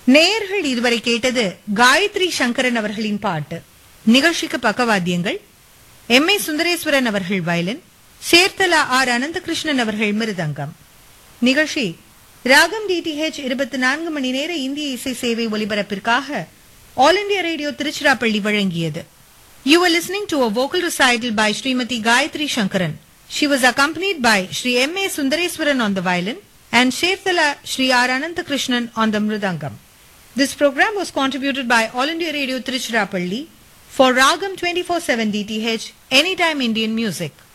நேயர்கள் இதுவரை கேட்டது காயத்ரி சங்கரன் அவர்களின் பாட்டு நிகழ்ச்சிக்கு பக்கவாத்தியங்கள் எம் ஏ சுந்தரேஸ்வரன் அவர்கள் வயலின் சேர்த்தலா ஆர் அனந்தகிருஷ்ணன் அவர்கள் மிருதங்கம் நிகழ்ச்சி ராகம் டிடிஹெச் இருபத்தி நான்கு மணி நேர இந்திய இசை சேவை ஒலிபரப்பிற்காக ஆல் இண்டியா ரேடியோ திருச்சிராப்பள்ளி வழங்கியது You were listening to a vocal recital by Srimati Gayatri Shankaran. She was accompanied by Sri M. A. Sundareswaran on the violin and Shethala Sri R. Ananthakrishnan on the mridangam. This program was contributed by All India Radio Tiruchirappalli for Ragam 24-7 DTH Anytime Indian Music.